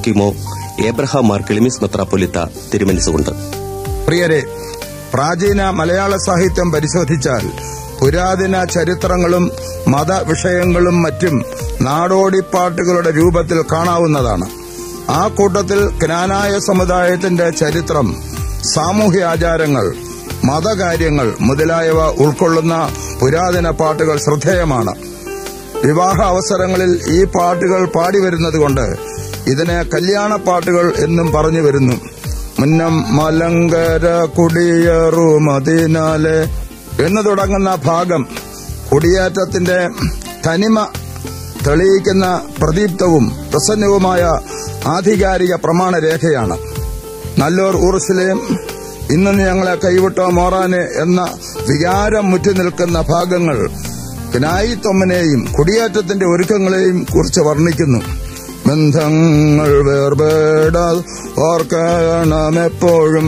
മാർട്ടിമോ ഏബ്രഹാം മാർ കിളിമിസ് മെത്രാപ്പൊലിത്ത തിരുമനസുകൊണ്ട് പ്രിയരെ പ്രാചീന മലയാള സാഹിത്യം പരിശോധിച്ചാൽ പുരാതന ചരിത്രങ്ങളും മതവിഷയങ്ങളും മറ്റും നാടോടിപ്പാട്ടുകളുടെ രൂപത്തിൽ കാണാവുന്നതാണ് ആ കൂട്ടത്തിൽ ജ്ഞാനായ സമുദായത്തിന്റെ ചരിത്രം സാമൂഹ്യ ആചാരങ്ങൾ മതകാര്യങ്ങൾ മുതലായവ ഉൾക്കൊള്ളുന്ന പുരാതന പാട്ടുകൾ ശ്രദ്ധേയമാണ് വിവാഹ അവസരങ്ങളിൽ ഈ പാട്ടുകൾ പാടിവരുന്നതുകൊണ്ട് ഇതിനെ കല്യാണ പാട്ടുകൾ എന്നും പറഞ്ഞു വരുന്നു മുന്നം മലങ്കര കുടിയേറു മതിനാലെ എന്ന് തുടങ്ങുന്ന ഭാഗം കുടിയേറ്റത്തിന്റെ തനിമ തെളിയിക്കുന്ന പ്രദീപ്തവും പ്രസന്നവുമായ ആധികാരിക പ്രമാണരേഖയാണ് നല്ലൂർ ഊർസിലെയും ഇന്ന് ഞങ്ങളെ കൈവിട്ടോ മോറാനെ എന്ന വികാരം മുറ്റി നിൽക്കുന്ന ഭാഗങ്ങൾ ജ്ഞായിത്തൊമ്മനെയും കുടിയേറ്റത്തിന്റെ ഒരുക്കങ്ങളെയും കുറിച്ച് വർണ്ണിക്കുന്നു ബന്ധങ്ങൾ വേർപേടാൽ ഓർക്കണമെപ്പോഴും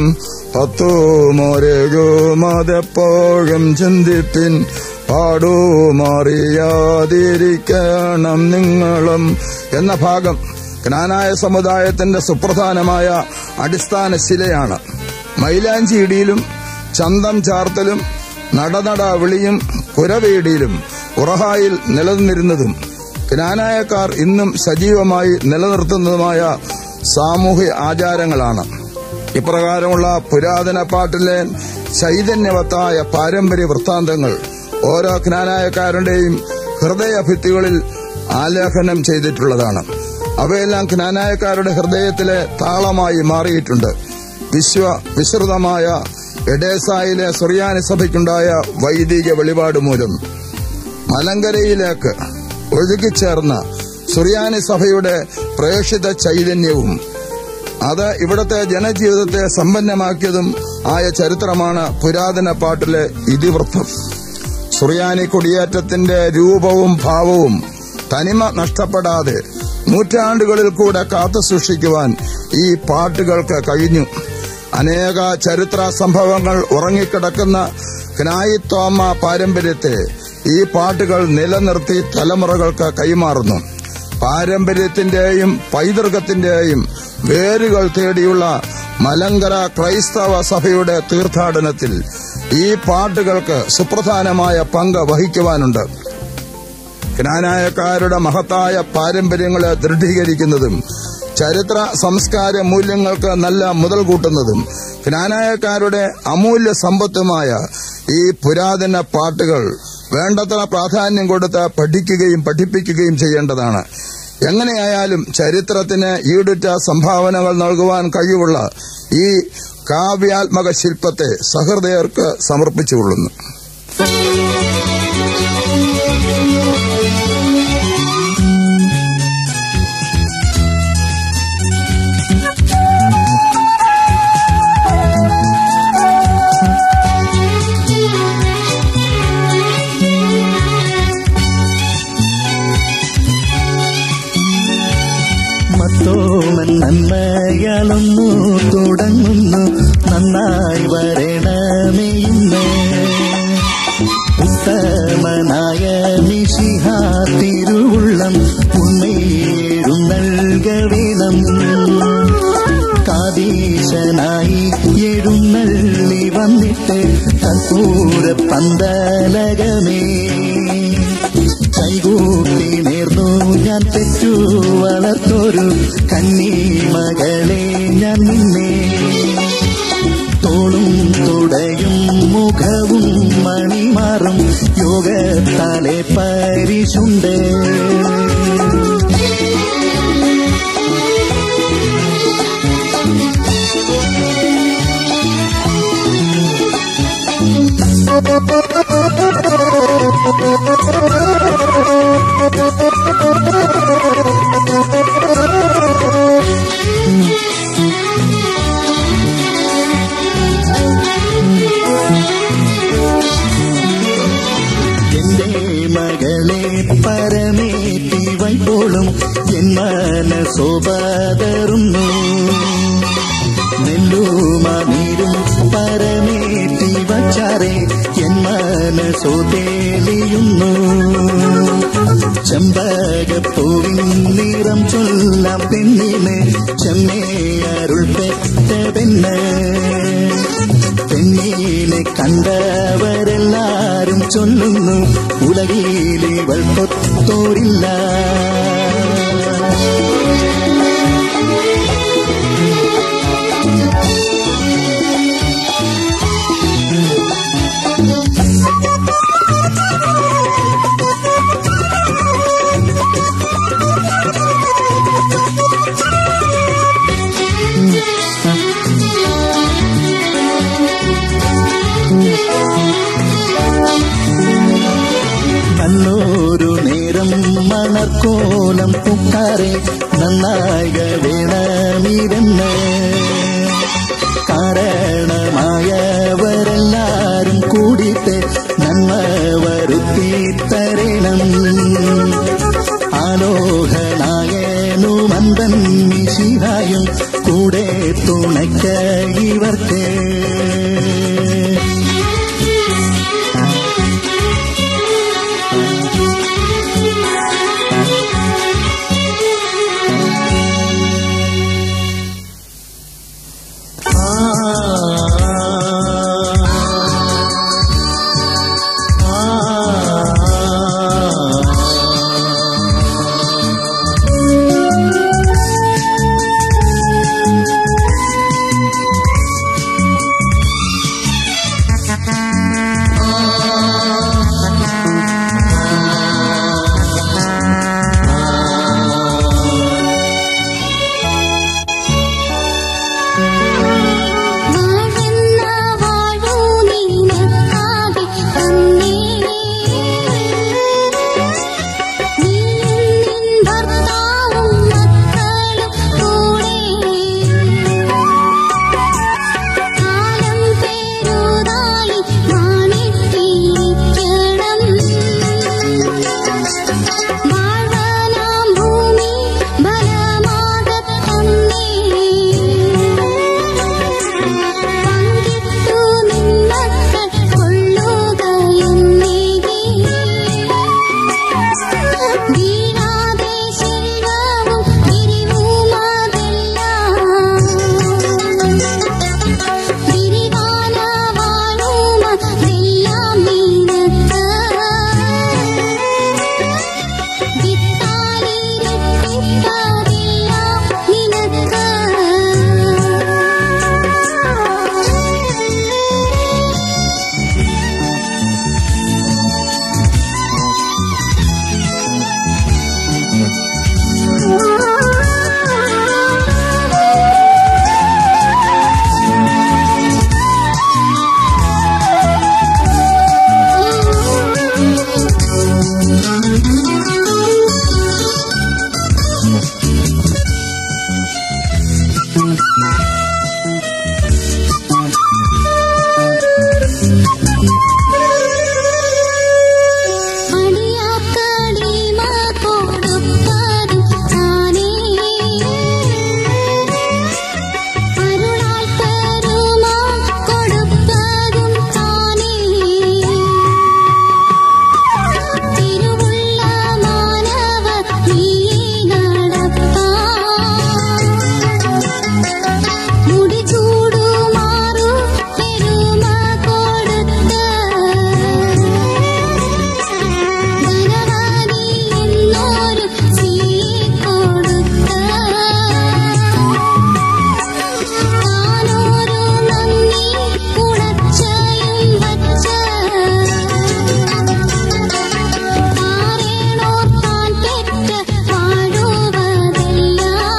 പത്തുമൊരേഴുമതെപ്പോഴും ചിന്തിപ്പിൻ പാടുമാറിയാതിരിക്കണം നിങ്ങളും എന്ന ഭാഗം ജ്ഞാനായ സമുദായത്തിന്റെ സുപ്രധാനമായ അടിസ്ഥാന ശിലയാണ് മൈലാഞ്ചി ഇടിയിലും ചന്തം ചാർത്തലും നടനട വിളിയും കുരവേടിയിലും ഉറഹായിൽ നിലനിന്നിരുന്നതും ജ്ഞാനായക്കാർ ഇന്നും സജീവമായി നിലനിർത്തുന്നതുമായ സാമൂഹ്യ ആചാരങ്ങളാണ് ഇപ്രകാരമുള്ള പുരാതന പാട്ടിലെ ചൈതന്യവത്തായ പാരമ്പര്യ വൃത്താന്തങ്ങൾ ഓരോ ജ്ഞാനായക്കാരുടെയും ഹൃദയഭിത്തികളിൽ ആലേഖനം ചെയ്തിട്ടുള്ളതാണ് അവയെല്ലാം ജ്ഞാനായക്കാരുടെ ഹൃദയത്തിലെ താളമായി മാറിയിട്ടുണ്ട് വിശ്വ വിശ്രുതമായ എഡേസായിലെ സുറിയാനി സഭയ്ക്കുണ്ടായ വൈദിക വെളിപാട് മൂലം മലങ്കരയിലേക്ക് ഒഴുകിച്ചേർന്ന സുറിയാനി സഭയുടെ പ്രേക്ഷിത ചൈതന്യവും അത് ഇവിടത്തെ ജനജീവിതത്തെ സമ്പന്നമാക്കിയതും ആയ ചരിത്രമാണ് പുരാതന പാട്ടിലെ ഇതിവൃത്തം സുറിയാനി കുടിയേറ്റത്തിന്റെ രൂപവും ഭാവവും തനിമ നഷ്ടപ്പെടാതെ നൂറ്റാണ്ടുകളിൽ കൂടെ കാത്തു സൂക്ഷിക്കുവാൻ ഈ പാട്ടുകൾക്ക് കഴിഞ്ഞു അനേക ചരിത്ര സംഭവങ്ങൾ ഉറങ്ങിക്കിടക്കുന്ന ജ്ഞായിത്തോമ പാരമ്പര്യത്തെ ഈ പാട്ടുകൾ നിലനിർത്തി തലമുറകൾക്ക് കൈമാറുന്നു പാരമ്പര്യത്തിന്റെയും പൈതൃകത്തിന്റെയും വേരുകൾ തേടിയുള്ള മലങ്കര ക്രൈസ്തവ സഭയുടെ തീർത്ഥാടനത്തിൽ ഈ പാട്ടുകൾക്ക് സുപ്രധാനമായ പങ്ക് വഹിക്കുവാനുണ്ട് ജ്ഞാനായക്കാരുടെ മഹത്തായ പാരമ്പര്യങ്ങളെ ദൃഢീകരിക്കുന്നതും ചരിത്ര സംസ്കാര മൂല്യങ്ങൾക്ക് നല്ല മുതൽ കൂട്ടുന്നതും ജ്ഞാനായക്കാരുടെ അമൂല്യ സമ്പത്തുമായ ഈ പുരാതന പാട്ടുകൾ വേണ്ടത്ര പ്രാധാന്യം കൊടുത്ത് പഠിക്കുകയും പഠിപ്പിക്കുകയും ചെയ്യേണ്ടതാണ് എങ്ങനെയായാലും ചരിത്രത്തിന് ഈടുറ്റ സംഭാവനകൾ നൽകുവാൻ കഴിവുള്ള ഈ കാവ്യാത്മക ശില്പത്തെ സഹൃദയർക്ക് സമർപ്പിച്ചുകൊള്ളുന്നു മത്തോമൻ നന്മയാലൊന്നു തുടങ്ങുന്നു നന്നായി വരണമേ ഇന്ന് ഉത്തമനായ നിശിഹ തിരുവുള്ളം ഉണ്മയേഴും നൽകവേണം കാതീശനായി എഴുന്നള്ളി വന്നിട്ട് കർപ്പൂര പന്തലകമേ കൈകൂപ്പി നേർന്നു ഞാൻ പെറ്റു വളർത്തോരു കന്നി മകളെ ഞാൻ നിന്നെ തോളും തുടയും മുഖവും മണിമാറും യോഗത്താലെ പരിശുണ്ട് എന്റെ മകളെ പരമേറ്റി വൈപ്പോളും എൻ മനസ്സോപതറുന്നു നെല്ലുമാനീരും പരമേറ്റി വച്ചാറേ എൻ മനസ്സു തേലിയുന്നു ചെമ്പകപ്പൂവിൻ നിറം ചൊല്ലാം പെണ്ണിന് ചെമ്മേ അരുൾ പെറ്റ പെണ്ണ് പെണ്ണിനെ കണ്ടവരെല്ലാരും ചൊല്ലുന്നു ഉലകിൽ ഇവൾ കൊത്തോരില്ല നല്ലൊരു നേരം മണർക്കോലം പൂക്കാരെ നന്നായിക വേണമിരുന്ന് കാരണമായവരെല്ലാരും കൂടിയിട്ട് നന്മ വരുത്തി തരണം ആലോഹനായനു മന്ദൻ മിശിഹായും കൂടെ തുണയ്ക്ക ഇവർക്ക് വാഴുന്ന വാഴൂ നിനക്കാകെ തന്നേ നീയും നിൻ ഭർത്താവും മക്കളും കൂടെ കാലം പേരുതായി മാണിട്ടിരിക്കണം വാഴനാം ഭൂമി ബലമാകത്തന്നേ പങ്കിട്ടു നിന്നക്കൾ കൊള്ളുകയെന്നേകി വീണാതെ ശെൽവവും വിരിവുമതെല്ലാം വിരിവാനവാനുമതെല്ലാം നിനക്ക് വിത്താലിരട്ടിപ്പതെല്ലാം നിനക്ക് അടിയാക്കടിമ കൊടുപ്പതും താനേ അരുളാൽ തരുമ കൊടുപ്പതും താനേ തിരുവുള്ള മാനവ നീ നടപ്പാൻ മുടിചൂടുമാറു പെരുമ കൊടുത്ത് ധനവാനി എന്നോരു സീ കൊടുത്ത് താനോരു നന്ദി കുളച്ചയും വച്ച് താരേണോർ താൻ പെറ്റ പാടുവതെല്ലാം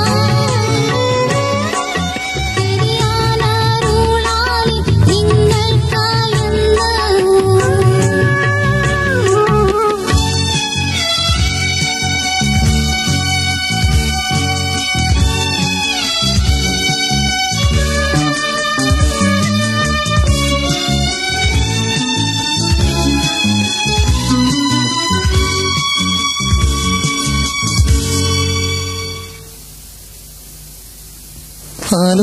പെരിയാനരുളാലി നിങ്ങൾക്കായെന്ന്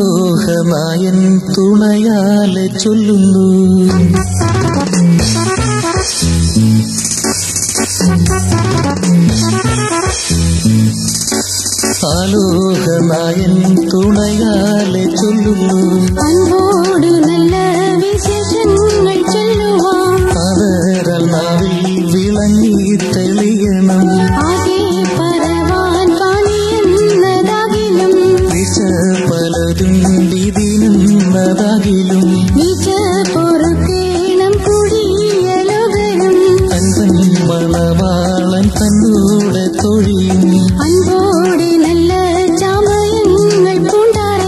ആലോഹമായൻ തുണയാലെ ചൊല്ലുന്നു Thank you. നായൻ തുണയാലെ ചൊല്ലുന്നു അൻപോട് നല്ല വിശേഷങ്ങൾ ചൊല്ലുവാൻ അവരൽ നാവിൽ വിളങ്ങി തെളിയണം ആകെ പറവാൻ കാണിയെന്നതാകിലും വിഷ പലതും വിധിനെന്നതാകിലും വിജ പൊറുക്കേണം കുടിയ ലോകരും അൻപൻ മണവാളൻ തന്നൂടെ തൊഴിയും അൻപോട് നല്ല ചാമയങ്ങൾ പൂണ്ടാറേ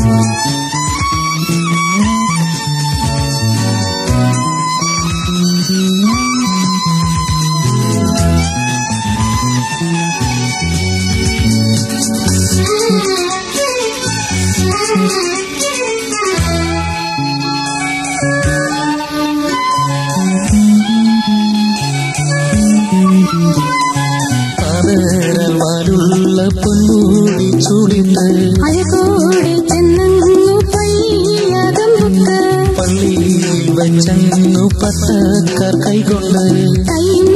അവരൽ വാലുള്ള പൊന്നൂടി ചുടിത്ത് അഴകോടെ ചെന്നു പയ്യകമ്പുക്ക് പള്ളിയിൽ വച്ചങ്ങു പത്തക്കാർ കൈകൊണ്ട് കൈയും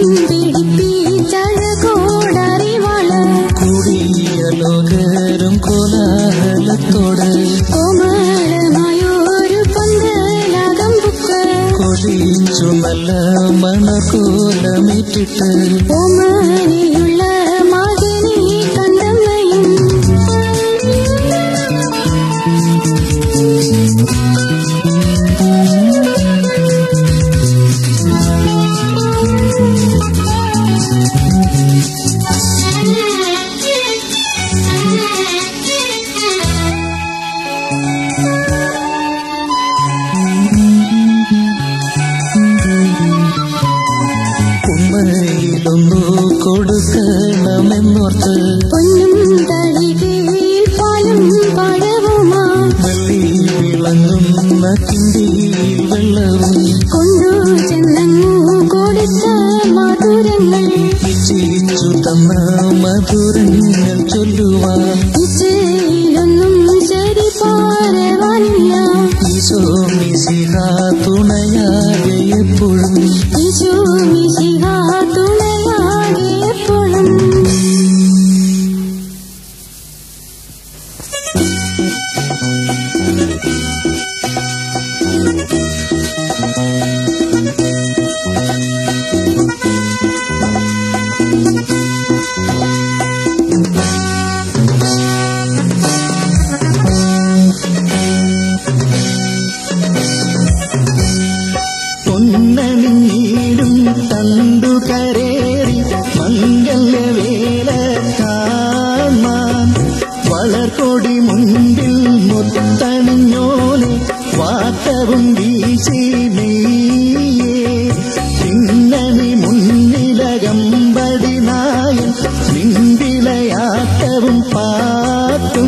പിടിപ്പിച്ചഴകോടറിവാള് കൂടിയ ലോകരും കോലാഹലത്തോട് കോമളമായൊരു പന്തലകമ്പുക്ക് കൊഴിച്ചു നല്ല മണക്കോലമിട്ടിട്ട് ഓമനയുള്ള മകനെ കണ്ടമ്മയും ഉമ്മയിലൊന്നു കൊടുക്കണമെന്നോർത്ത് പൊന്നും തളികയിൽ പാലും പഴവുമാ വെള്ളി വിളങ്ങുന്ന കിണ്ടിയിൽ വെള്ളവും കൊണ്ടു ചെന്നങ്ങു കൊടുത്ത മധുരങ്ങൾ ഇച്ചിച്ചു തന്ന മധുരങ്ങൾ ചൊല്ലുവാൻ ഇച്ചയിലൊന്നും ശരി പാരവാനില്ല ഈശോ മിശിഹ തുണയാകെ എപ്പോഴും ഈശോ മിശിഹ തുണയാകെ എപ്പോഴും പൊന്നണിഞ്ഞീടും തണ്ടു കരേറി മംഗല്യവേല കാണാൻ വളർക്കൊടി മുൻപിൽ മുത്തണിഞ്ഞോലെ വാട്ടവും വീശി നീയേ പിന്നണി മുന്നിലകമ്പടി നായൻ നിന്തിലയാട്ടവും പാട്ടും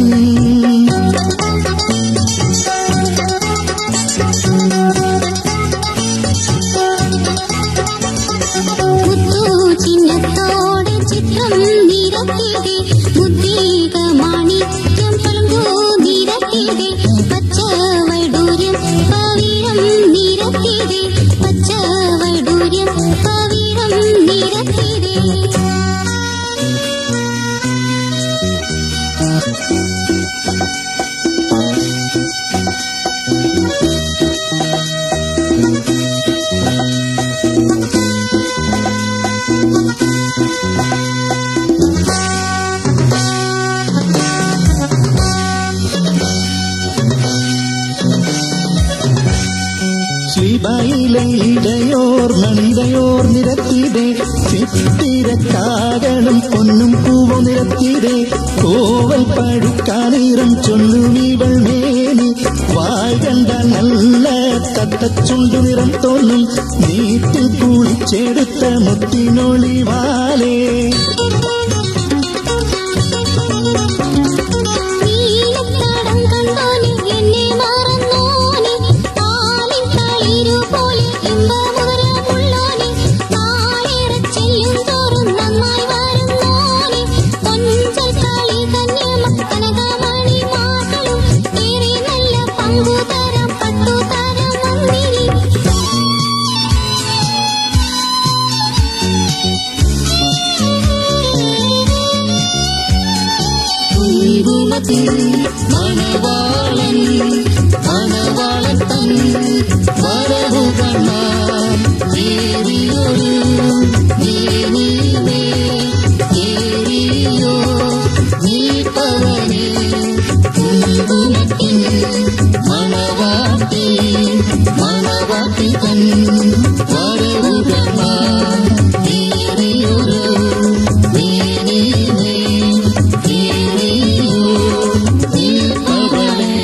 മുത്തു ചിഹ്നത്തോടെ ചിത്രം നിരത്തിടെ മുദ്രീക മാണിക്യം പലങ്കോ നിരത്തിടെ പച്ച വൈഡൂര്യം പവിഴം നിരത്തിടെ പച്ച വൈഡൂര്യം പവിഴം നിരത്തിടെ ശ്രീബായിലെ ഇടയോർ മണിടയോർ നിരത്തിടെ ചിത്തിരക്കാകണം പൊന്നും പൂവോ നിരത്തിടെ കോവൽ പഴുക്കാനീറം ചൊല്ലുമീവൾ മേനി വായ് കണ്ട നല്ല തത്തച്ചുണ്ടു നിറം തോന്നും നീട്ടിൽ കുളിച്ചെടുത്ത മുത്തിനൊളിവാലേ നീലത്തടം കണ്ടോനെ എന്നെ മറന്നോനെ ആലിൻ തളിരു പോലെ ഇമ്പമുറമുള്ളോനെ നാളേറെ ചെല്ലും തോറും നന്നായി വരുന്നോനെ കൊഞ്ചൽ കളി കന്യമ കനകമണി മാതളും ഏറെ നല്ല പങ്കുതരം പട്ടുതരം വന്നിനി ഏറിയൊരു നീനീവേ ഏറിയോ നീപ്പവനേ കുങ്കുമത്തിൻ മണവാട്ടി മണവാട്ടി തൻ വരവുകമാ ഏറിയൊരു നീനീവേ ഏറിയോ നീപ്പവനേ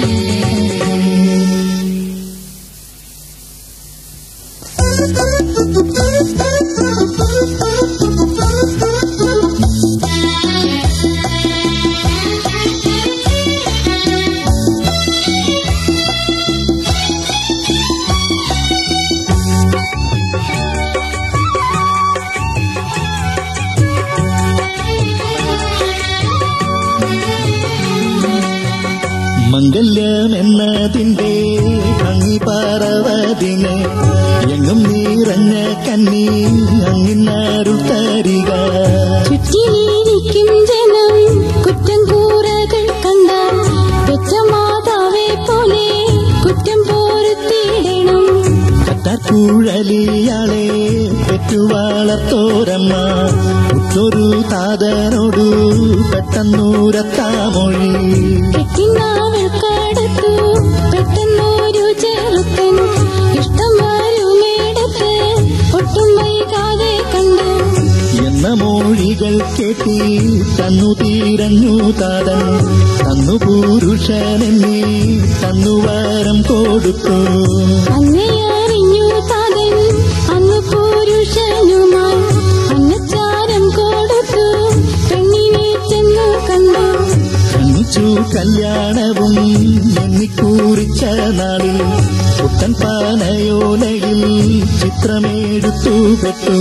മംഗല്യം എന്നതിന്റെ ഭംഗി പാറവതിന് എങ്ങും നിറഞ്ഞ കന്നി അങ്ങിന്നാരുൾ തരിക ചുറ്റിലിരിക്കും ജനം കുറ്റം കൂറകൾ കണ്ടാൽ പെറ്റ മാതാവെ പോലെ കുറ്റം പോരുത്തിയിടണം കത്താക്കുഴലിയാളെ പെറ്റുവാളത്തോരമ്മ ഉറ്റൊരു താതനോടു പെട്ടെന്നൂരത്താമൊഴി കെട്ടിനാവൾക്കടുത്തു പെട്ടെന്നൊരു ചെറുക്കൻ ഇഷ്ടം വരുമേടത്ത് ഒട്ടും വൈകാതെ കണ്ടു എന്ന മൊഴികൾ കേട്ടി തന്നു തീരഞ്ഞു താതൻ തന്നു പുരുഷനെന്നെ തന്നു വരം കൊടുത്തു അന്നേ അറിഞ്ഞു താതൻ അന്ന് പുരുഷനുമായി അന്നച്ചാരം കൊടുത്തു പെണ്ണിനെ ചെന്നു കണ്ടു ക്ഷണിച്ചു കല്യാണവും എണ്ണിക്കൂറിച്ച നാളിൽ പുത്തൻ പാനയോലയിൽ ചിത്രമെടുത്തു പെട്ടു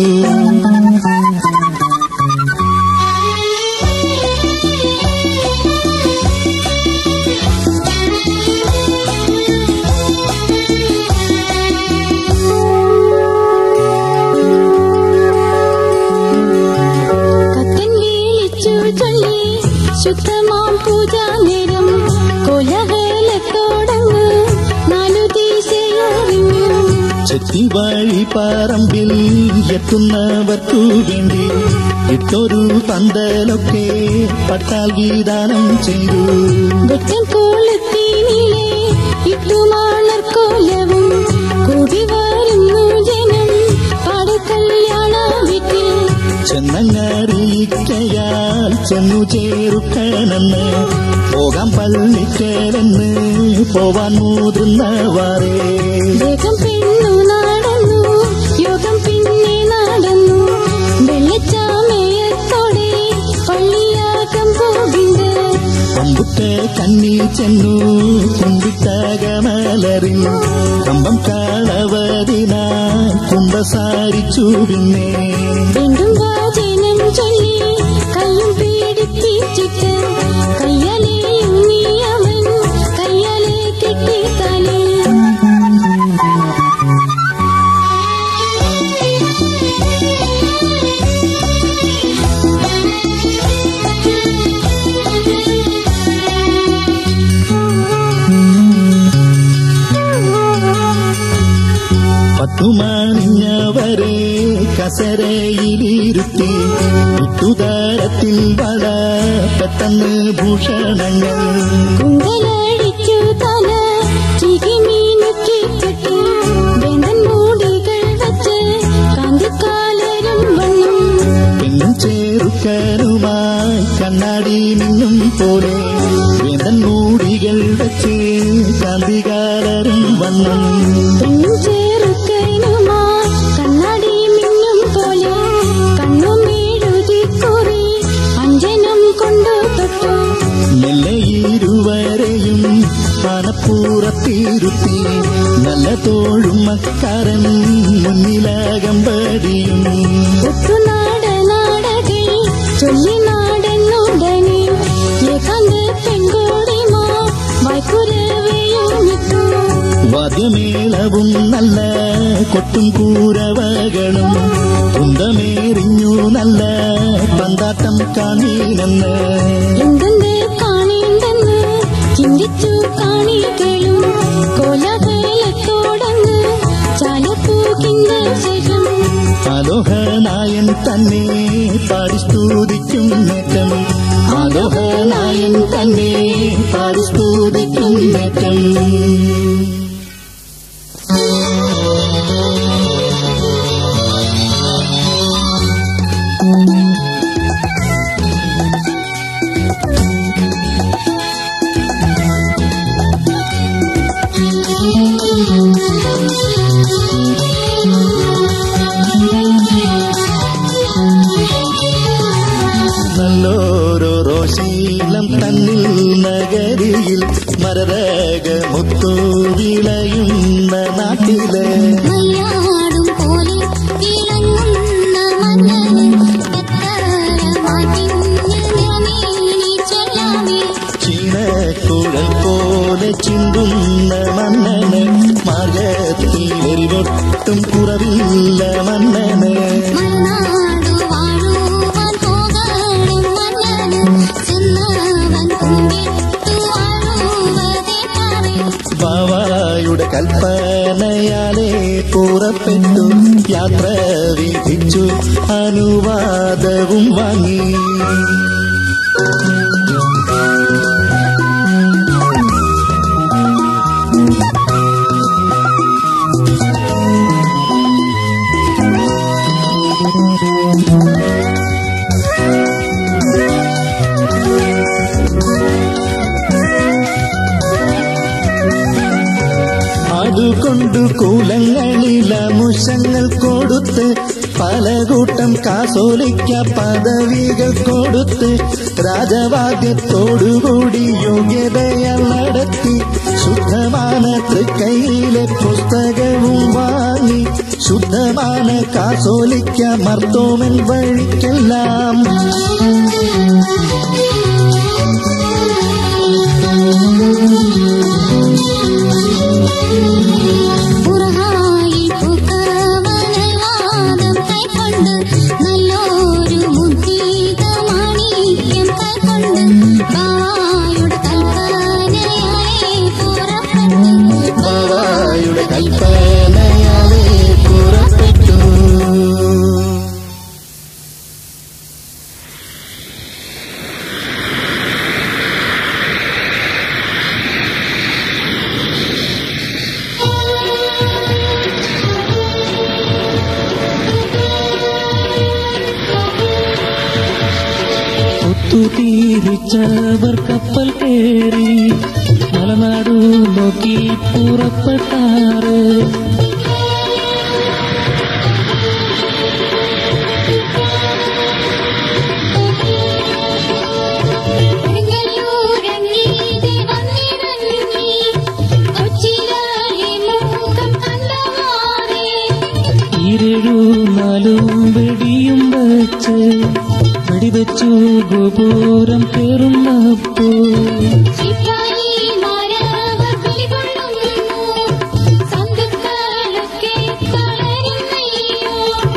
കത്തൻ വീളിച്ചു ചൊല്ലി ശുദ്ധമാം പൂജാ നേരം കോലഹലത്തോടങ്ങ് നാലു ദിശയറിഞ്ഞു ചെത്തി വഴി പറമ്പിൽ എത്തുന്നവർക്കു വേണ്ടി ഇട്ടൊരു പന്തലൊക്കെ പട്ടാൽ ഗീതാനം ചെയ്തു വെട്ടം കൊളുത്തിനിലെ ഇട്ടുമാണർ കോലവും കൂടി വരുന്നു ജനം പാടെ കല്യാണ വീട്ടിൽ ചെന്നങ്ങറിയിക്കയാൽ ചെന്നു ചേരുക്കണെന്ന് പോകാൻ പള്ളിക്കലെന്ന് പോവാൻ മുതിർന്നവാറേ വേഗം പെണ്ണു നടന്നു യോഗം പിന്നെ നടന്നു വെള്ളച്ചാമയത്തോടെ പള്ളിയാകം പോകിണ്ട് കൊമ്പുറ്റ കണ്ണി ചെന്നു കുമ്പിട്ട കമലറിൽ കമ്പം കളവതിനാ കുമ്പസാരിച്ചു പിന്നെ വീണ്ടും വാചനം ചൊല്ലി കയ്യും പീഡിപ്പിച്ചിട്ട് കയ്യാലെ ഉണ്ണി അവൻ കയ്യാലെ കെട്ടി തലേ പത്തുമണിഞ്ഞവരെ കസരയിലിരുത്തി ഇട്ടുതാരത്തിൽ വള പെട്ടെന്ന് ഭൂഷണങ്ങൾ കുന്തലടിച്ചു തല ചികിമീനുക്കി കെട്ടി വേണ്ടൻ മൂടികൾ വച്ച് കാന്തിക്കാലരും വണ്ണം പിന്നും ചേറുക്കനുമായി കണ്ണാടി നിന്നും പോലെ വേദൻ മൂടികൾ വെച്ച് കാന്തികാലരും വണ്ണം പെണ്ണും ചേറുക്കനുമായി കണ്ണാടി മിന്നും പോലെ കണ്ണും എഴുതി കുറി അഞ്ജനം കൊണ്ടു തൊട്ടു മെല്ലെ ഇരുവരെയും പണപ്പൂറത്തിരുത്തി നല്ല തോഴും മക്കാരൻ മുന്നിലകമ്പടിയും ഒത്തുനാട നാടകை ചൊല്ലി നാടെന്നുടനെ ഏകാന്ത പെൺകോടിമാ വായ്പുരവയും ഇട്ടു വാദ്യമേളവും നല്ല കൊട്ടും കൂരവകളും കുന്തമേറിഞ്ഞു നല്ല പന്താട്ടം കാണീനെന്ന് എന്തെന്ന് കാണേണ്ടെന്ന് ചിന്തിച്ചു കാണികളും കോലാഹലത്തോടങ്ങ് ചാലപ്പൂകിന്റെ ശേഷം ആലോഹനായൻ തന്നെ പാടി സ്തുതിക്കും നേറ്റം ആലോഹനായൻ തന്നെ പാടി സ്തുതിക്കും നേറ്റം നല്ലോരോ ശീലം തന്നിൽ നഗരിയിൽ മരരക മുത്തു വിളയുന്ന നാട്ടിലെ മയ്യാടും പോലെ ഇളങ്ങുന്ന മന്നന് എത്രമാറ്റിന് നിറമേനി ചൊല്ലാമേ ചീനക്കുഴൽ പോലെ ചിന്തുന്ന മന്നന് മാർഗത്തിലെരിവൊട്ടും കുറവില്ല മന്നന് മറുനാടു വാഴുവാൻ പോകണം മന്നന് ചെന്നവൻ കുമ്പിട്ടു വാഴുവതേറ്റാവേ ബാവായുടെ കൽപ്പനയാലേ പുറപ്പെട്ടു യാത്ര വിധിച്ചു അനുവാദവും വാങ്ങി അതുകൊണ്ടു കൂലങ്ങളില മുഷങ്ങൾ കൊടുത്ത് പല കൂട്ടം കാസോലിക്ക പദവികൾ കൊടുത്ത് രാജവാദ്യത്തോടുകൂടി യോഗ്യതയാൽ നടത്തി ശുദ്ധமான തൃക്കൈയിലെ പുസ്തകവും വാങ്ങി ശുദ്ധமான കാസോലിക്ക മർത്തോമൻ വഴിക്കെല്ലാം പുറഹായിൽ പൂക്കവനവാദം കൈക്കൊണ്ട് നല്ലൊരു മുദ്രീത മാണിക്യം കൈക്കൊണ്ട് ബാവായുടെ കൽപ്പനയാലേ പുറപ്പെട്ടു ബാവായുടെ കൽപ്പനയാലേ പുറപ്പെട്ടു ഒത്തുതീരിച്ചവർ കപ്പൽ കയറി മലനാടു നോക്കി പുറപ്പെട്ടാറ് കൊടുങ്ങല്ലൂരങ്ങീതി വന്നിറങ്ങി കൊച്ചിലായി മൂക്കം കണ്ടവാറേ ഈരഴു നാലും വെടിയും വെച്ച് വെടിവെച്ചു ഗോപുരം കയറുന്നപ്പോ ശിപായിമാരവർ വിളികൊള്ളുന്നു. സന്തുക്കളൊക്കെ തളരുന്നയ്യോ.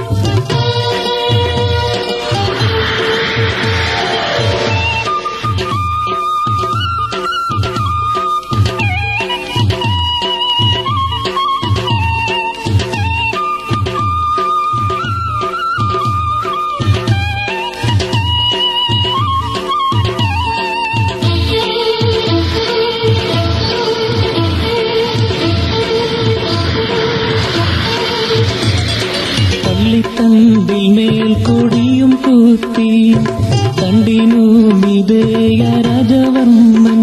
പള്ളിത്തണ്ടിൽ മേൽ കൊടിയും കൂത്തി തണ്ടിനു മിതേയ രാജവർമ്മൻ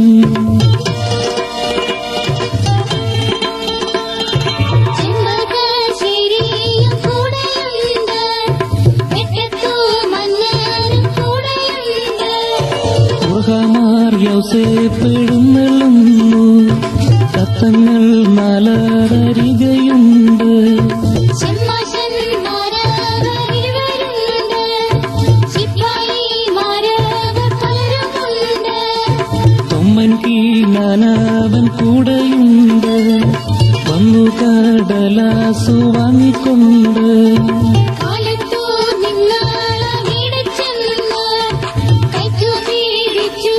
ചെമ്പകശ്ശേരിയും കൂടെയുണ്ട്. വെട്ടത്തു മന്നനും കൂടെയുണ്ട്. മുഖമാർ യൗസേപ്പെടുന്നെള്ളുന്നു തത്തങ്ങൾ മലരരികയുണ്ട് ചെമ്മാശന്മാരവർ ഇരുവരുണ്ട്. ശിപായിമാരവർ പലരുമുണ്ട്. തൊമ്മൻ കീഴാനവൻ കൂടെയുണ്ട് വന്നു കടലാസു വാങ്ങിക്കൊണ്ട് കാലത്തു നിങ്ങളവിടെ ചെന്ന് കൈക്കു പിടിച്ചു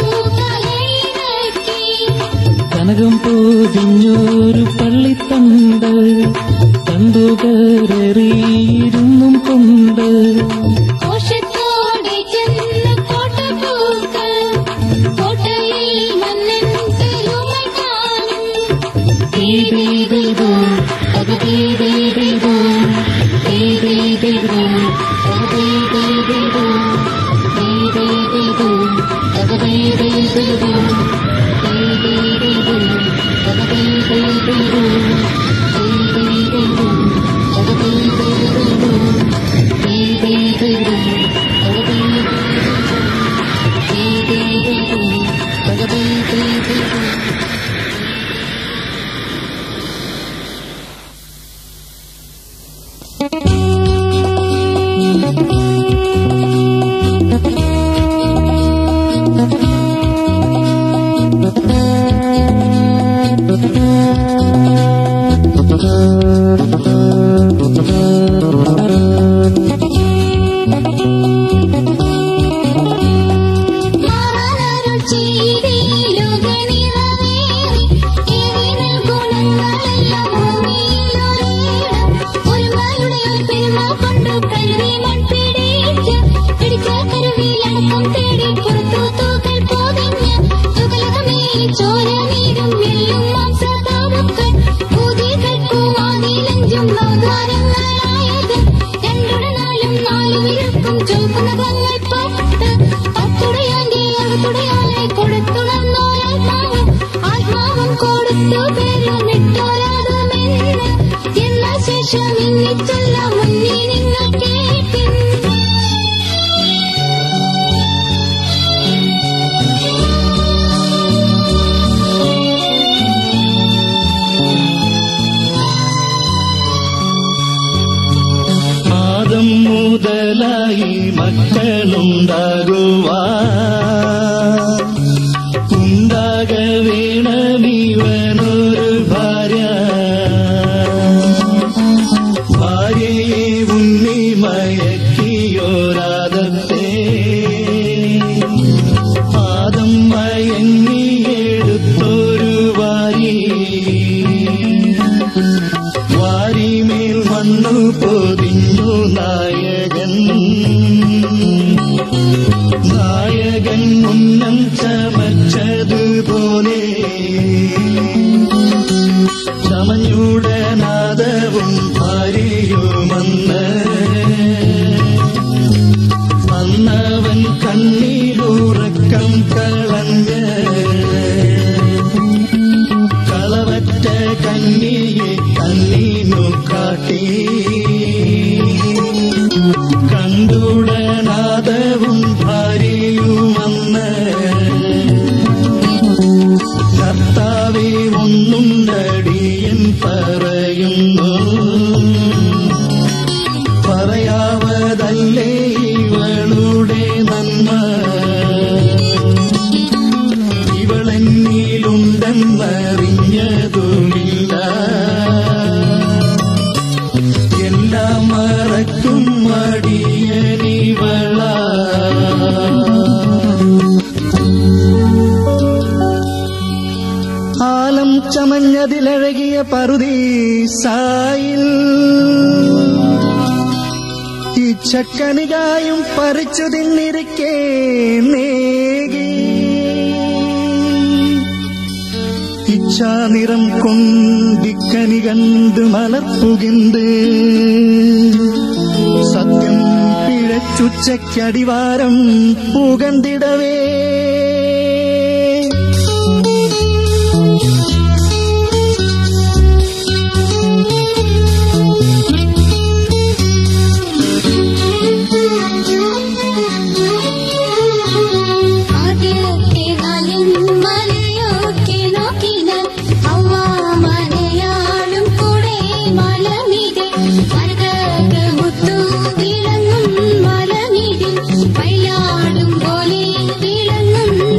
തലയിണക്കി. കനകം പൊതിഞ്ഞൊരു പള്ളിത്തണ്ട് തണ്ട് കണ്ടുകരറിയിരുന്നും കൊണ്ട് കോശത്തോടെ ചെന്ന് കോട്ട പൂക്ക് കോട്ടയിൽ മന്നൻ പെരുമ കാണും ദീദീദീദൂ, തകദീദീദീദൂ, ദീദീദീദൂ, തകദീദീദീദൂ, ദീദീദീദൂ, തകദീദീദീദൂ, ദീദീദീദൂ, തകദീദീദീദൂ, ദീദീദീദൂ, തകദീദീദീദൂ, ദീദീദീദൂ, തകദീദീദീദൂ, തകദീദീദീദൂ. മാറാനൊരു ചെയ്തിയിലുക നിറവേറി ഏറിനൽ ഗുണങ്ങളെല്ലാം ഭൂമിയിലൊരേണം ഒരുമയുടെ ഒരു പെരുമ കൊണ്ടു കയറി മൺപിടിച്ച് പിടിച്ച കരുവിലടക്കം തേടി പുറത്തു തൂക്കൽ പോകഞ്ഞ് തുകലകമേൽ ചോര നീരും എല്ലും മാംസതാമുക്കൾ ൂതികൾക്കുവാതിലഞ്ചും നവദ്വാരങ്ങളായത് രണ്ടുടനാലും നാലും ഇരക്കും ചുവക്കുന്ന കങ്ങൾ പത്ത് പത്തുടയാന്റെ അകത്തുടയാലെ കൊടുത്തുണർന്നോരാത്മാവ് ആത്മാവും കൊടുത്തു പേരുന്നിട്ടോരാതുമെന്ന് എന്ന ശേഷം ഇന്നിച്ചൊല്ല മുന്നേ നിങ്ങൾ കേട്ടിൻ ആദം മുതലായി മക്കളുണ്ടാകുവാ ഉണ്ടാക വേണമിവനൊരു ഭാര്യ ഭാര്യയെ ഉണ്ണി മയക്കിയോരാദത്തെ ആദം മയങ്ങിയെടുത്തൊരു വാരി വാരിമേൽ വന്നു പൊതിഞ്ഞു നായകൻ നായകൻ ഉന്നം ചമച്ചതുപോലെ ചമഞ്ഞുടനാദവും ഭാര്യയുമന്ന് അന്നവൻ കണ്ണീരുറക്കം കളഞ്ഞ് കളവറ്റ കന്നിയെ കണ്ണീനു കാട്ടി കണ്ടുടനാദവും ഭാര്യയുമന്ന് കർത്താവെ ഒന്നും നടിയൻ പറയുന്നു പറയാവതല്ലേ ഇവളുടെ നന്മ ഇവളെന്നിലുണ്ടെന്നറിഞ്ഞതുമില്ല എല്ലാം മറക്കും മടിയനിവള ആലം ചമഞ്ഞതിലഴകിയ പറുദീസായിൽ ഈ ചക്കനികായും പറിച്ചു തിന്നിരിക്കേ നേകി ഇച്ഛാനിറം കൊണ്ടിക്കനി കണ്ട് മലർപ്പുകിണ്ട് സത്യം പിഴച്ചുച്ചക്കടിവാരം പുകന്തിടവേ ആദ്യത്തെ നാലിൻ മലയൊക്കെ നോക്കിനാൽ അവ്വ മനയാളും കൂടെ മലമീതെ മരതകമുത്തു വിളങ്ങും മലമീതിൽ വയലാടും പോലെ വിളങ്ങും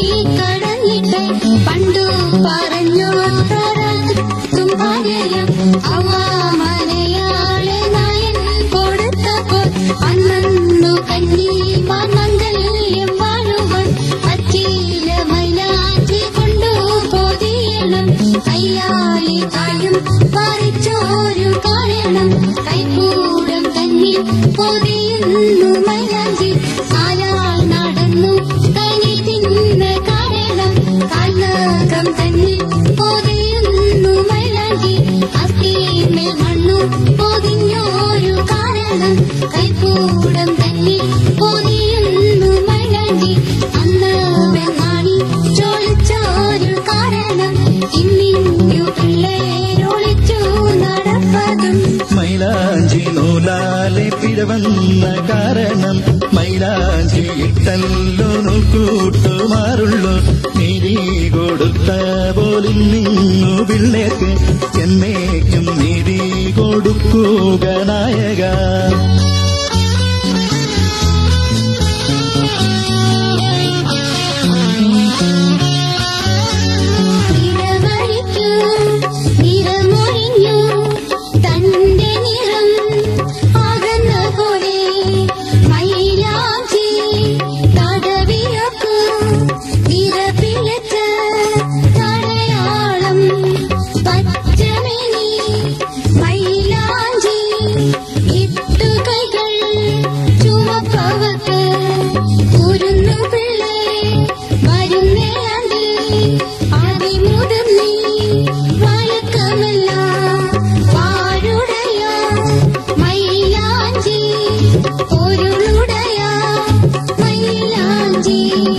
കടന്നിട്ട് പണ്ടു പറഞ്ഞു തരത്തും ഭാര്യയും അവ മലയാള നായൻ കൊടുത്തപ്പോൾ അന്നു കന്നി മംഗല്യം വാഴുവാൻ അച്ചീല മൈലാഞ്ചി കൊണ്ടു പോതിയണം കയ്യാലെ തായും പറിച്ചോരു കാരണം കൈക്കൂടം തന്നിൽ പൊതിയുന്നു മൈലാഞ്ചി കാലാൽ നടന്നു കനി തിന്ന കാരണം കാൽനകം തന്നിൽ പൊതിയുന്നു മൈലാഞ്ചി അസ്ഥിമേൽ മണ്ണു പൊതിഞ്ഞോരു കാരണം കൈക്കൂടം തന്നിൽ പൊതിയുന്നു മൈലാഞ്ചി അന്ന് വെങ്ങാണി ചോദിച്ചോരു കാരണം ഇന്നിങ്ങു പിള്ളേരൊളിച്ചു നടപ്പതും മൈലാഞ്ചി നൂലാലെ പിഴവന്ന കാരണം മൈലാഞ്ചി ഇട്ടല്ലോ നൂൽക്കൂട്ടുമാറുള്ളൂ നീതി കൊടുത്ത പോലും നിന്നു പിള്ളേർക്ക് എന്നേക്കും നീതി കൊടുക്കുക നായക നിറവഴിക്കു നിറമൊഴിഞ്ഞു തന്റെ നിറം അകന്ന പോലെ മൈലാഞ്ചി തടവിയൊക്കു നിറപ്പിഴച്ച തടയാളം പച്ചമിനി മൈലാഞ്ചി ഇട്ടുകൈകൾ ചുമപ്പവക്ക് കുരുന്നു പിള്ളേ വരുന്നേ അണ്ടിൽ അതിമുതിർന്നീ വഴക്കമല്ല വാഴുടയ മൈലാഞ്ചി പൊരുളുടയ മൈലാഞ്ചി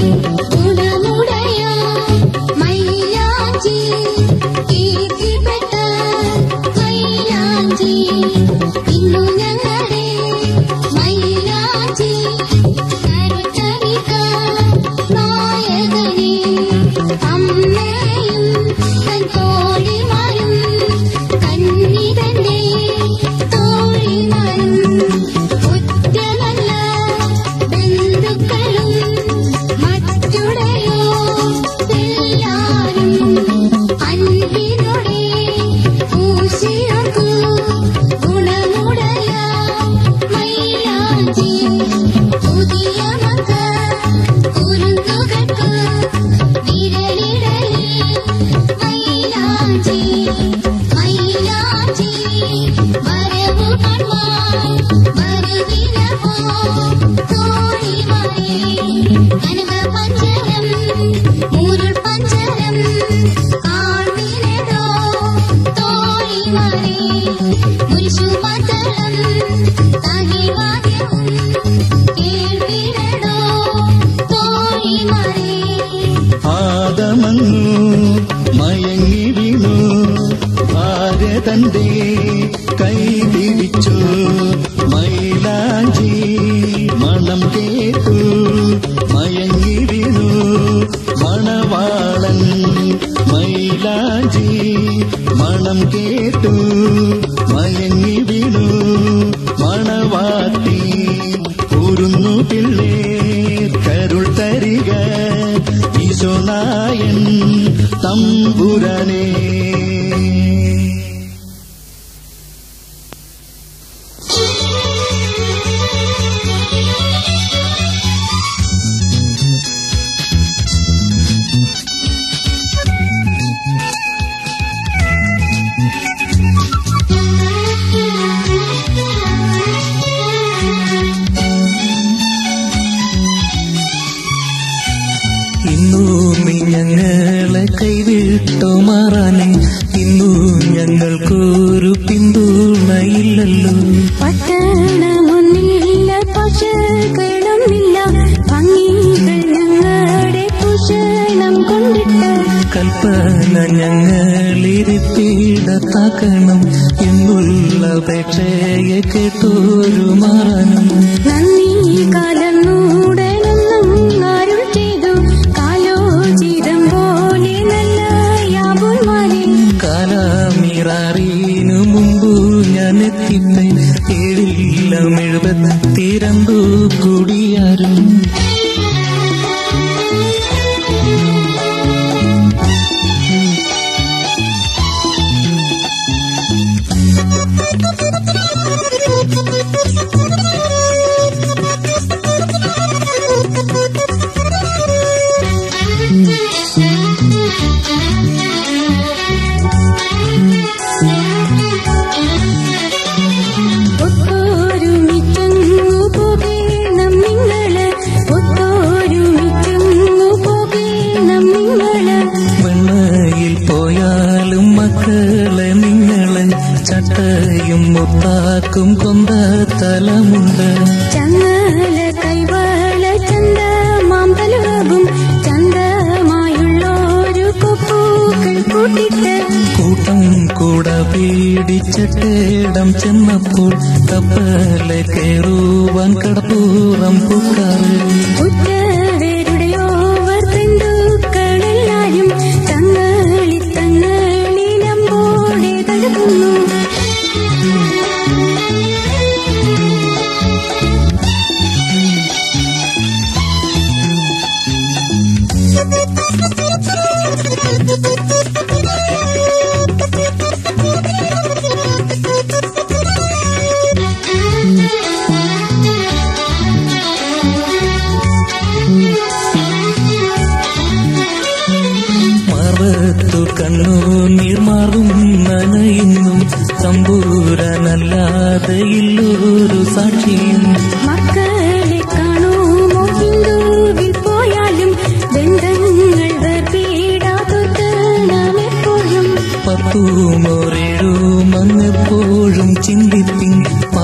ഗുണമുടയ മൈലാഞ്ചി കീർത്തിപ്പെട്ട മൈലാഞ്ചി ഇന്നു ഞങ്ങളുടെ മൈലാഞ്ചി കരുത്തരിക നായകനെ അമ്മയും തൻ തോഴിമാരും കന്നിതന്റെ തോഴിമാരും ഒറ്റ നല്ല ബന്ധുക്കളും മറ്റുടയോ എല്ലാരും അൻപിനോടെ പൂശിയൊക്കു ഗുണമുടയ മൈലാഞ്ചി പുതിയ മക്ക കുരുന്നുകൾക്ക് വിരലിടയിൽ മൈലാഞ്ചി മൈലാഞ്ചി വരവു കൺമാൻ വരുവിനവോ തോഴിമാരെ കനക പഞ്ചരം മൂരുൾ പഞ്ചരം കാൺമിനടോ തോഴിമാരെ മുരിശു മതളം തകിവാദ്യവും കേൾവിനടോ തോഴിമാരെ ആദമങ്ങു മയങ്ങി വീണു ഭാര്യ തന്റെ കൈ പിടിച്ചു മൈലാഞ്ചി മണം കേട്ടു മയങ്ങി വീണു മണവാളൻ മൈലാഞ്ചി മണം കേട്ടു മയങ്ങി വീണു മണവാട്ടി കൂരുന്നു പിള്ളേ കരുൾ തരിക ഈശോനായൻ തമ്പുരനേ ഇന്നു നീ ഞങ്ങളെ കൈവിട്ടു മാറാനെ ഇന്നു ഞങ്ങൾക്കൊരു പിന്തുണയില്ലല്ലോ പട്ടണമൊന്നില്ല പശകളുമില്ല ഭംഗികൾ ഞങ്ങളുടെ കുശലം കൊണ്ടിട്ട് കൽപ്പന ഞങ്ങളിരിപ്പിടത്താക്കണം എന്നുള്ള അപേക്ഷയെ കേട്ടൊരു മാറാനും നന്ദി കാലന്നൂടനൊന്നും ആരും ചെയ്തു കാലോചിതം പോലെ നല്ല യാബുന്മാരെ കാലാമിറാറിനു മുമ്പ് ഞാൻ എത്തിപ്പേ ഏഴില്ലം എഴുപത്തിരണ്ടു കൂടിയാരും കൊഞ്ചിയും മുത്താക്കും കൊന്ത തലമുണ്ട് ചങ്ങല കൈവള ചന്ത മാമ്പലവും ചന്തമായുള്ളൊരു കൊപ്പൂക്കൾ കൂട്ടിട്ട് കൂട്ടം കൂട പീഡിച്ചിട്ടേടം ചെന്നപ്പോൾ കപ്പലെ കയറുവാൻ കടപ്പൂറം പൂക്കാറ് ഉറ്റവരുടെയോവർ ബന്ധുക്കളെല്ലാരും തങ്ങളി തങ്ങളിലമ്പോടെ തഴുകുന്നു മറത്തു കണ്ണു നീർമാറും നനയുന്നു തമ്പൂരനല്ലാതെ ഇല്ലൊരു സാക്ഷിയും മക്കളെ കാണുമോ ഹിന്ദുവിൽ പോയാലും ബന്ധങ്ങൾ വേർപീടാതൊത്തണമെപ്പോഴും പത്തുമൊരേഴും അങ്ങെപ്പോഴും ചിന്തിപ്പിൻ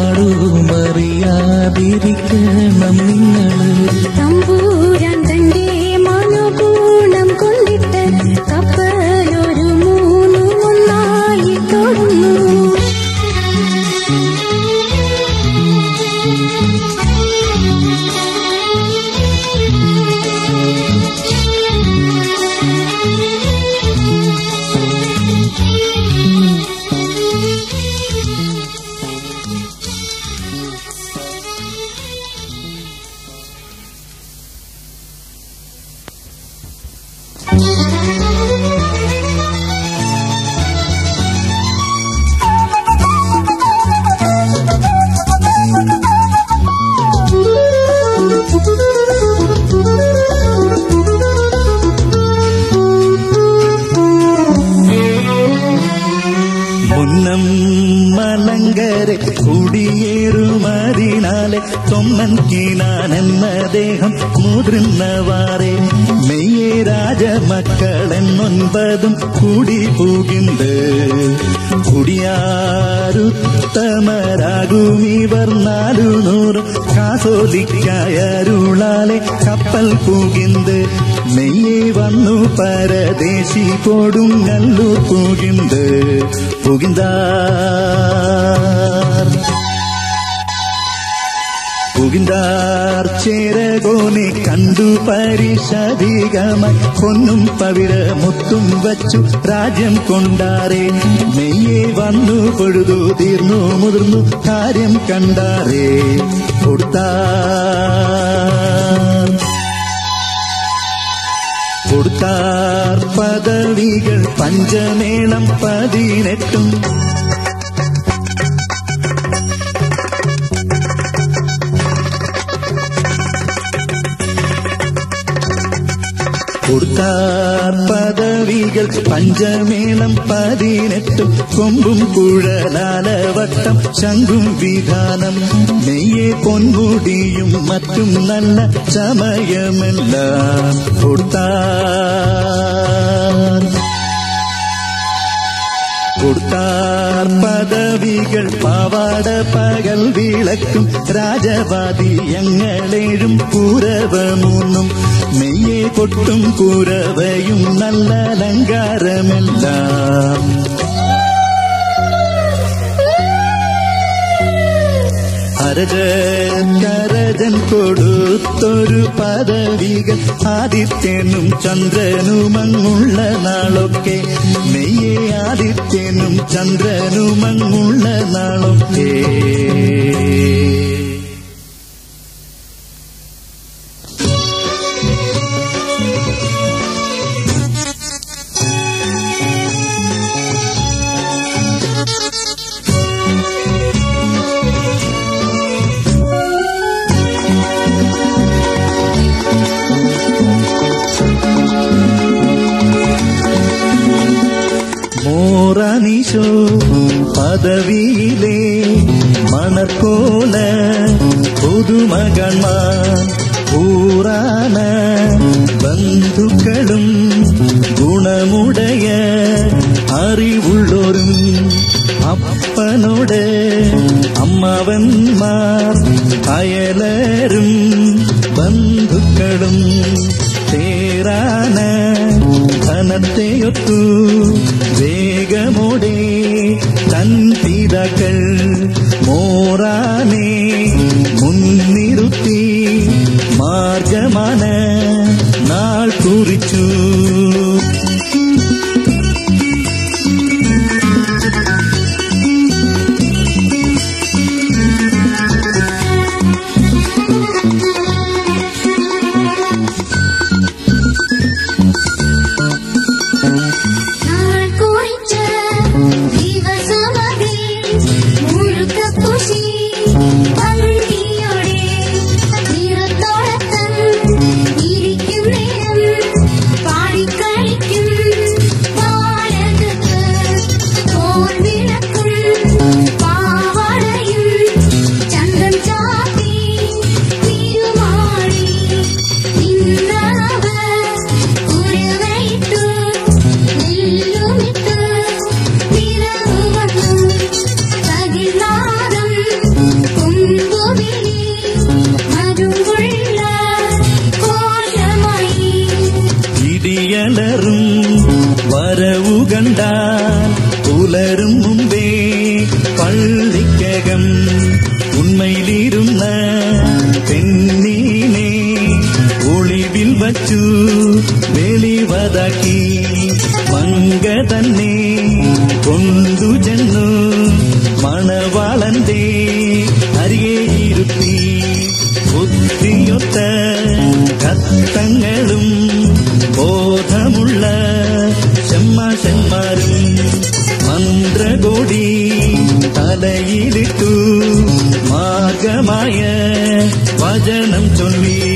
പാടുമറിയാതിരിക്കണം നിങ്ങള് തമ്പൂരാൻ തന്റെ മനോഗുണം കൊണ്ടിട്ട് കപ്പലൊരു മൂന്നു ഒന്നായി തൊടുന്നു മുന്നം മലങ്കരെ കുടിയേറുമതിനാലെ തൊമ്മൻ കീനാനെന്ന ദേഹം മുതിർന്നവാറെ മെയ്യേ രാജമക്കളെന്നൊൻപതും കൂടി പോകുന്നത് കുടിയാരുത്തമരാകും ഇവർ നാലു നൂറും കാസോലിക്കായരുളാലെ കപ്പൽ പോകുന്നത് മെയ്യേ വന്നു പരദേശി കൊടുങ്ങല്ലൂർ പോകുന്നത് പുകിന്താർ പുകിന്താർ ചേരകോനെ കണ്ടു പരിശധികമായി പൊന്നും പവിഴ മുത്തും വച്ചു രാജ്യം കൊണ്ടാരേ മെയ്യെ വന്നു പൊഴുതു തീർന്നു മുതിർന്നു കാര്യം കണ്ടാരേ കൊടുത്താർ കൊടുത്താർ പദവികൾ പഞ്ചമേളം പതിനെട്ടും കൊടുത്താർ പദവികൾ പഞ്ചമേളം പതിനെട്ടും കൊമ്പും കുഴലാലവട്ടം ശംഖും വിധാനം നെയ്യെ പൊൻമുടിയും മറ്റും നല്ല ചമയമെല്ലാം കൊടുത്താർ കൊടുത്താർ പദവികൾ പാവാട പകൽ വിളക്കും രാജവാദി ഞങ്ങളേഴും കൂരവമൂന്നും മെയ്യെ കൊട്ടും കൂരവയും നല്ല അലങ്കാരമെല്ലാം അരജൻ കൊടുത്തൊരു പദവികൾ ആദിത്യനും ചന്ദ്രനുമങ്ങുള്ള നാളൊക്കെ നെയ്യെ ആദിത്യനും ചന്ദ്രനുമങ്ങുള്ള നാളൊക്കെ മോറനീശോ പദവിയിലെ മണർക്കോല പുതുമകന്മാർ പൂറാന ബന്ധുക്കളും ഗുണമുടയ അറിവുള്ളോരും അപ്പനോട് വന്നിരുത്തു വേഗമോടെ തൻ പിതാക്കൾ മോറാനെ മുൻനിറുത്തി മാർഗമാണ് നാൾ കുറിച്ചു നാൾ കുറിച്ച ദിവസമതിൽ മുഴുക്കപ്പുശി പന്തിയോടെ നിറത്തോടത്തൻ ഇരിക്കും നേരം പാടിക്കളിക്കും ബാലകർക്ക് പോൽ വിളക്കും പാവാടയും ചന്തം ചാത്തി തിരുമാടി ഇന്നവർ കുരവയിട്ടു നെല്ലുമിട്ടു നിറവു വന്നു തകിലാദം കുമ്പുവിളി മരുവുള്ള കോശമായി ഇടിയലറും വരവു കണ്ടാൽ പുലരും മുമ്പേ പള്ളിക്കകം ഉണ്മയിലിരുന്ന പെണ്ണീനെ ഒളിവിൽ വച്ചു വെളിവതാക്കി മങ്ക തന്നെ കൊണ്ടു ചെന്നു മണവാളന്റെ അരികെ ഇരുത്തി ബുദ്ധിയൊത്ത കത്തങ്ങളും ബോധമുള്ള ഷമ്മാശന്മാരും മന്ത്രകോടി തലയിലിട്ടു മാർഗമായ വചനം ചൊല്ലി